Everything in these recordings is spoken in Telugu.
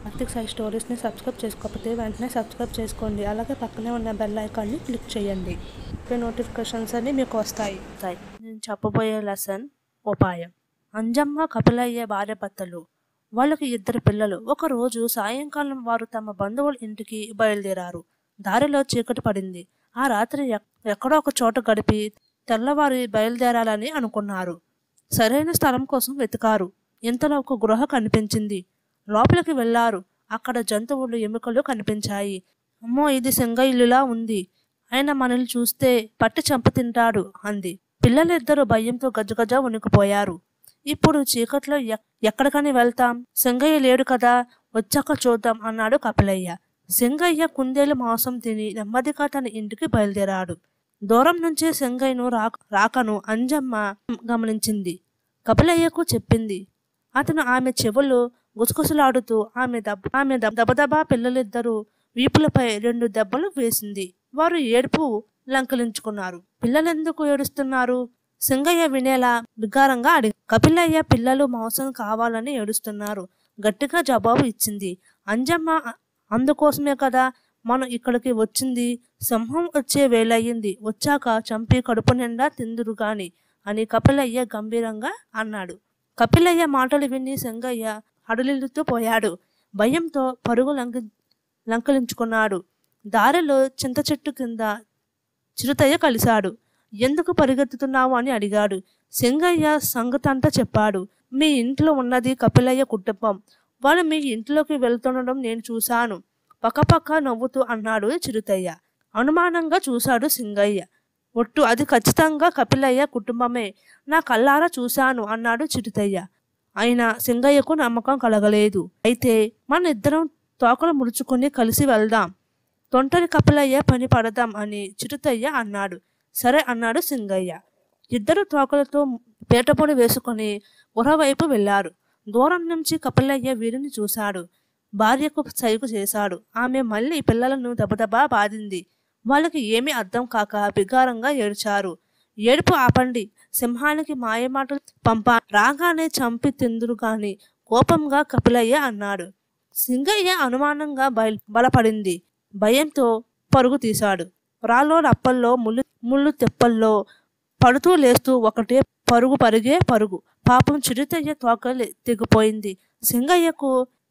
కార్తిక్ సాయి స్టోరీస్ని సబ్స్క్రైబ్ చేసుకోకపోతే వెంటనే సబ్స్క్రైబ్ చేసుకోండి అలాగే పక్కనే ఉన్న బెల్ ఐకాన్ని క్లిక్ చేయండి ఇప్పుడు నోటిఫికేషన్స్ అన్ని మీకు వస్తాయి వస్తాయి. నేను చెప్పబోయే లెసన్ ఉపాయం అంజమ్మ కపిలయ్య భార్య భర్తలు వాళ్ళకి ఇద్దరు పిల్లలు ఒక రోజు సాయంకాలం వారు తమ బంధువుల ఇంటికి బయలుదేరారు దారిలో చీకటి పడింది ఆ రాత్రి ఎక్- ఎక్కడో ఒక చోట గడిపి తెల్లవారి బయలుదేరాలని అనుకున్నారు సరైన స్థలం కోసం వెతికారు ఇంతలో ఒక గృహ కనిపించింది లోపలికి వెళ్లారు అక్కడ జంతువులు ఎముకలు కనిపించాయి అమ్మో ఇది సింగ ఇల్లులా ఉంది ఆయన మనల్ని చూస్తే పట్టి చంప తింటాడు అంది పిల్లలిద్దరూ భయంతో గజగజ వణికిపోయారు ఇప్పుడు చీకట్లో ఎక్- ఎక్కడికని వెళ్తాం సింగయ్య లేడు కదా వచ్చాక చూద్దాం అన్నాడు కపిలయ్య సింగయ్య కుందేలు మాంసం తిని నెమ్మదిగా తన ఇంటికి బయలుదేరాడు దూరం నుంచి సింగయ్యను రాక రాకను అంజమ్మ గమనించింది కపిలయ్యకు చెప్పింది అతను ఆమె చెవులు గుసగుసలాడుతూ ఆమె దెబ్బ ఆమె దబ- దబదబా పిల్లలిద్దరూ వీపులపై రెండు దెబ్బలు వేసింది వారు ఏడుపు లంకలించుకున్నారు పిల్లలెందుకు ఏడుస్తున్నారు సింగయ్య వినేలా వికారంగా అడిగి కపిలయ్య పిల్లలు మాంసం కావాలని ఏడుస్తున్నారు గట్టిగా జవాబు ఇచ్చింది అంజమ్మ "అ- అందుకోసమే కదా మనం ఇక్కడికి వచ్చింది సింహం వచ్చే వేలయ్యింది వచ్చాక చంపి కడుపు నిండా తిందురు గాని అని కపిలయ్య గంభీరంగా అన్నాడు కపిలయ్య మాటలు విని సింగయ్య హడలిల్లుతూ పోయాడు భయంతో పరుగు లంక లంకలించుకున్నాడు దారిలో చింత చెట్టు కింద చిరుతయ్య కలిశాడు ఎందుకు పరిగెత్తుతున్నావు అని అడిగాడు సింగయ్య సంగతంతా చెప్పాడు మీ ఇంట్లో ఉన్నది కపిలయ్య కుటుంబం వాళ్ళు మీ ఇంట్లోకి వెళ్తుండడం నేను చూశాను పక్కపక్క నవ్వుతూ అన్నాడు చిరుతయ్య అనుమానంగా చూశాడు సింగయ్య ఒట్టు అది ఖచ్చితంగా కపిలయ్య కుటుంబమే నా కల్లారా చూశాను అన్నాడు చిరుతయ్య అయినా సింగయ్యకు నమ్మకం కలగలేదు అయితే మన ఇద్దరం తోకలు ముడుచుకొని కలిసి వెళ్దాం తొంటరి కపిలయ్య పని పడదాం అని చిరుతయ్య అన్నాడు సరే అన్నాడు సింగయ్య ఇద్దరు తోకలతో పీటపొడి వేసుకొని గుహ వైపు వెళ్ళారు దూరం నుంచి కపిలయ్య వీరిని చూశాడు భార్యకు సైగు చేశాడు ఆమె మళ్ళీ పిల్లలను దబదబా బాధింది వాళ్ళకి ఏమీ అర్థం కాక బిగారంగా ఏడ్చారు ఏడుపు ఆపండి సింహానికి మాయమాటలు పంప రాగానే చంపి తిందురు గాని కోపంగా కపిలయ్య అన్నాడు సింగయ్య అనుమానంగా బయల్ బలపడింది భయంతో పరుగు తీశాడు రాలో రప్పల్లో ముళ్ళు ముళ్ళు తెప్పల్లో పడుతూ లేస్తూ ఒకటే పరుగు పరిగే పరుగు పాపం చిరుతయ్య తోక లే- తెగిపోయింది సింగయ్యకు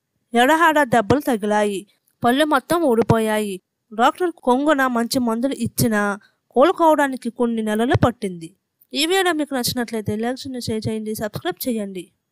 ఎడహాడ దెబ్బలు తగిలాయి పళ్ళు మొత్తం ఊడిపోయాయి డాక్టర్ కొంగున మంచి మందులు ఇచ్చినా కోలుకోవడానికి కొన్ని నెలలు పట్టింది ఈ వీడియో మీకు నచ్చినట్లయితే లైక్ చేయండి షేర్ చేయండి సబ్స్క్రైబ్ చేయండి